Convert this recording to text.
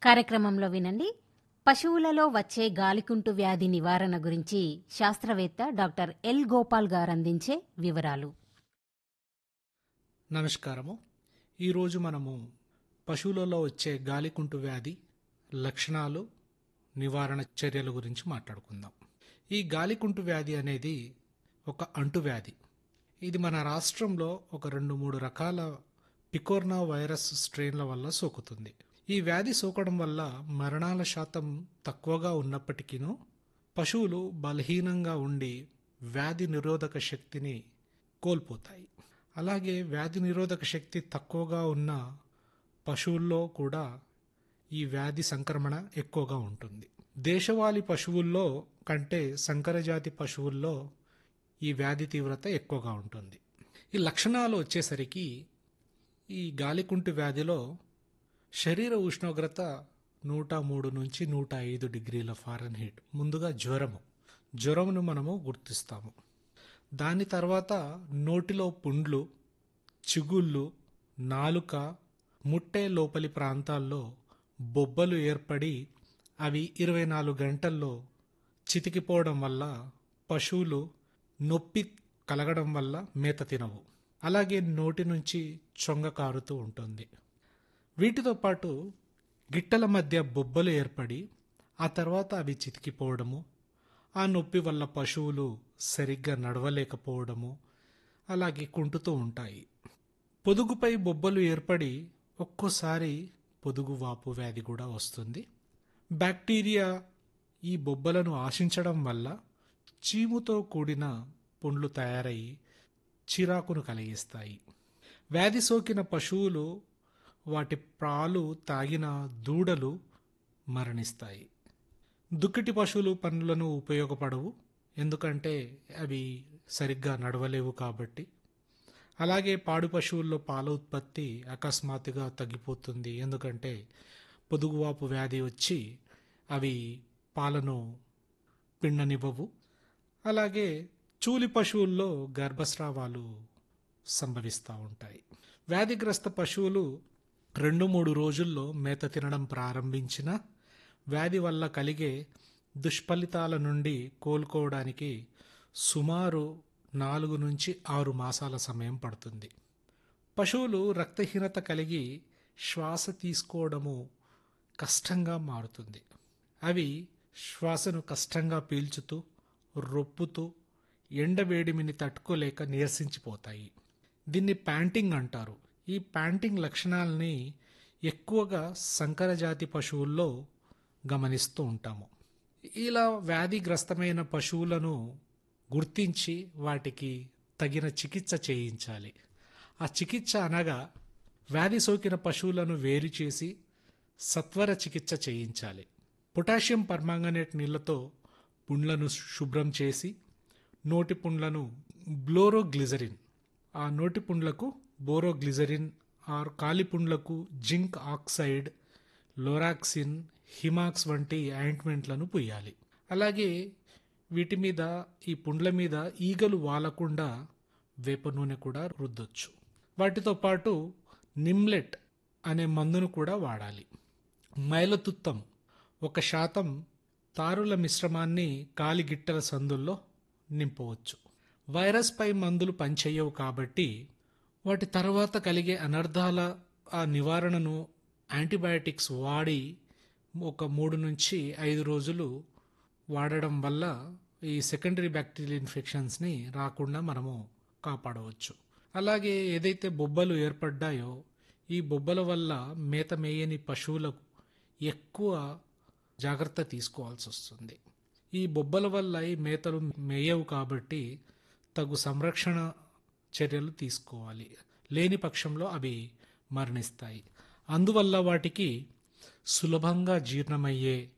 కార్యక్రమంలో వినండి పశువులలో వచ్చే గాలికుంటు వ్యాధి నివారణ గురించి శాస్త్రవేత్త డాక్టర్ ఎల్ గోపాల్ గారు అందించే వివరాలు నమస్కారము ఈరోజు మనము పశువులలో వచ్చే గాలికుంటు వ్యాధి లక్షణాలు నివారణ చర్యల గురించి మాట్లాడుకుందాం ఈ గాలికుంటు వ్యాధి అనేది ఒక అంటువ్యాధి ఇది మన రాష్ట్రంలో ఒక రెండు మూడు రకాల పికోర్నా వైరస్ స్ట్రెయిన్ల వల్ల సోకుతుంది ఈ వ్యాధి సోకడం వల్ల మరణాల శాతం తక్కువగా ఉన్నప్పటికీను పశువులు బలహీనంగా ఉండి వ్యాధి నిరోధక శక్తిని కోల్పోతాయి అలాగే వ్యాధి నిరోధక శక్తి తక్కువగా ఉన్న పశువుల్లో కూడా ఈ వ్యాధి సంక్రమణ ఎక్కువగా ఉంటుంది దేశవాళీ పశువుల్లో కంటే సంకరజాతి పశువుల్లో ఈ వ్యాధి తీవ్రత ఎక్కువగా ఉంటుంది ఈ లక్షణాలు వచ్చేసరికి ఈ గాలికుంటు వ్యాధిలో శరీర ఉష్ణోగ్రత నూట మూడు నుంచి నూట ఐదు డిగ్రీల ఫారెన్హీట్ ముందుగా జ్వరము జ్వరమును మనము గుర్తిస్తాము దాని తర్వాత నోటిలో పుండ్లు చిగుళ్ళు నాలుక ముట్టె లోపలి ప్రాంతాల్లో బొబ్బలు ఏర్పడి అవి ఇరవై నాలుగు గంటల్లో చితికిపోవడం వల్ల పశువులు నొప్పి కలగడం వల్ల మేత తినవు అలాగే నోటి నుంచి చొంగ కారుతూ ఉంటుంది వీటితో పాటు గిట్టల మధ్య బొబ్బలు ఏర్పడి ఆ తర్వాత అవి చితికిపోవడము ఆ నొప్పి వల్ల పశువులు సరిగ్గా నడవలేకపోవడము అలాగే కుంటుతూ ఉంటాయి పొదుగుపై బొబ్బలు ఏర్పడి ఒక్కోసారి పొదుగు వాపు వ్యాధి కూడా వస్తుంది బ్యాక్టీరియా ఈ బొబ్బలను ఆశించడం వల్ల చీముతో కూడిన పుండ్లు తయారై చిరాకును కలిగిస్తాయి వ్యాధి సోకిన పశువులు వాటి పాలు తాగిన దూడలు మరణిస్తాయి దుక్కిటి పశువులు పనులను ఉపయోగపడవు ఎందుకంటే అవి సరిగ్గా నడవలేవు కాబట్టి అలాగే పాడు పశువుల్లో పాల ఉత్పత్తి అకస్మాత్తుగా తగ్గిపోతుంది ఎందుకంటే పొదుగువాపు వ్యాధి వచ్చి అవి పాలను పిండనివ్వవు అలాగే చూలి పశువుల్లో గర్భస్రావాలు సంభవిస్తూ ఉంటాయి వ్యాధిగ్రస్త పశువులు రెండు మూడు రోజుల్లో మేత తినడం ప్రారంభించిన వ్యాధి వల్ల కలిగే దుష్ఫలితాల నుండి కోలుకోవడానికి సుమారు నాలుగు నుంచి ఆరు మాసాల సమయం పడుతుంది పశువులు రక్తహీనత కలిగి శ్వాస తీసుకోవడము కష్టంగా మారుతుంది అవి శ్వాసను కష్టంగా పీల్చుతూ రొప్పుతూ ఎండవేడిమిని తట్టుకోలేక నీరసించిపోతాయి దీన్ని ప్యాంటింగ్ అంటారు ఈ ప్యాంటింగ్ లక్షణాలని ఎక్కువగా సంకరజాతి పశువుల్లో గమనిస్తూ ఉంటాము ఇలా వ్యాధిగ్రస్తమైన పశువులను గుర్తించి వాటికి తగిన చికిత్స చేయించాలి ఆ చికిత్స అనగా వ్యాధి సోకిన పశువులను వేరు చేసి సత్వర చికిత్స చేయించాలి పొటాషియం పర్మాంగనేట్ నీళ్లతో పుండ్లను శుభ్రం చేసి నోటి పుండ్లను బ్లోరోగ్లిజరిన్ ఆ నోటి పుండ్లకు బోరోగ్లిజరిన్ ఆర్ కాలిపుండ్లకు జింక్ ఆక్సైడ్ లోరాక్సిన్ హిమాక్స్ వంటి ఆయింట్మెంట్లను పుయ్యాలి అలాగే వీటి మీద ఈ పుండ్ల మీద ఈగలు వాలకుండా వేప నూనె కూడా రుద్దొచ్చు వాటితో పాటు నిమ్లెట్ అనే మందును కూడా వాడాలి మైలతుత్తం ఒక శాతం తారుల మిశ్రమాన్ని కాలిగిట్టల సందుల్లో నింపవచ్చు వైరస్పై మందులు పనిచేయవు కాబట్టి వాటి తర్వాత కలిగే అనర్థాల ఆ నివారణను యాంటీబయాటిక్స్ వాడి ఒక మూడు నుంచి ఐదు రోజులు వాడడం వల్ల ఈ సెకండరీ బ్యాక్టీరియల్ ఇన్ఫెక్షన్స్ని రాకుండా మనము కాపాడవచ్చు అలాగే ఏదైతే బొబ్బలు ఏర్పడ్డాయో ఈ బొబ్బల వల్ల మేత మేయని పశువులకు ఎక్కువ జాగ్రత్త తీసుకోవాల్సి వస్తుంది ఈ బొబ్బల వల్ల ఈ మేతలు మేయవు కాబట్టి తగు సంరక్షణ చర్యలు తీసుకోవాలి లేని పక్షంలో అవి మరణిస్తాయి అందువల్ల వాటికి సులభంగా జీర్ణమయ్యే